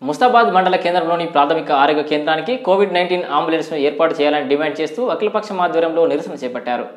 ముస్తాబాద్ మండల కేంద్రంలోని ప్రాథమిక ఆరోగ్య కేంద్రానికి కోవిడ్ నైన్టీన్ అంబులెన్స్ను ఏర్పాటు చేయాలని డిమాండ్ చేస్తూ అఖిలపక్షం ఆధ్వర్యంలో నిరసన చేపట్టారు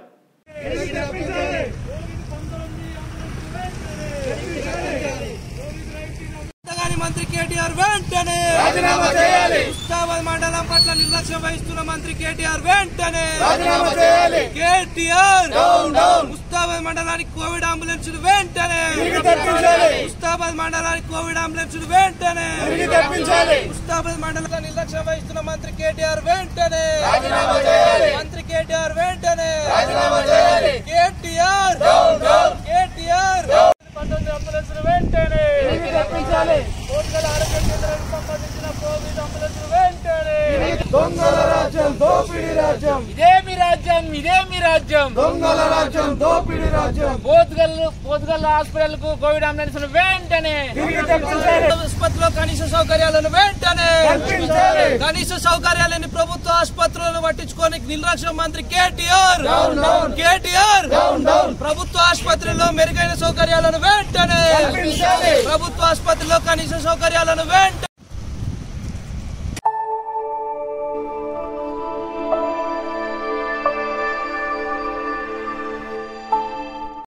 కొత్తగాని మంత్రి కేటీఆర్ వెంటనే రాజీనామా చేయాలి. ఉస్తాబాద్ మండలం పట్ల నిర్లక్ష్యం వహిస్తున్న మంత్రి కేటీఆర్ వెంటనే రాజీనామా చేయాలి. KTR down, down. ఉస్తాబాద్ మండలానికి కోవిడ్ అంబులెన్స్ వెంటనే తిరిగి తెప్పించాలి. ఉస్తాబాద్ మండలానికి కోవిడ్ అంబులెన్స్ వెంటనే తిరిగి తెప్పించాలి. ఉస్తాబాద్ మండలం నిర్లక్ష్యం వహిస్తున్న మంత్రి కేటీఆర్ వెంటనే రాజీనామా చేయాలి. మంత్రి కేటీఆర్ వెంటనే రాజీనామా చేయాలి. KTR down, down. కేటీఆర్ పంతొమ్మిది అంబులెన్స్ వెంటనే తిరిగి తెప్పించాలి. కోటికల ఆరోగ్య కేంద్రానికి సంబంధించిన కోవిడ్ అంబులెన్స్ వెంటనే దొంగల రాజ్యం దోపిడీ రాజ్యం ఇదేమి రాజ్యం ఇదేమి రాజ్యం దొంగల రాజ్యం దోపిడీ రాజ్యం పోతుగల్లు పోతుగల్ హాస్పిటల్ కు కోవిడ్ అంబులెన్స్ వెంటనే తిరిగి తెప్పించాలి. ఆసుపత్రిలో కనీస సౌకర్యాలను వెంటనే కల్పించాలి. కనీస సౌకర్యాలని ప్రభుత్వ ఆసుపత్రులను పట్టించుకొని నిర్లక్ష్యం మంత్రి KTR down, down. KTR down, down. ప్రభుత్వ ఆసుపత్రిలో మెరుగైన సౌకర్యాలను వెంటనే కల్పించాలి. ప్రభుత్వ ఆసుపత్రిలో కనీస సౌకర్యాలను వెంటనే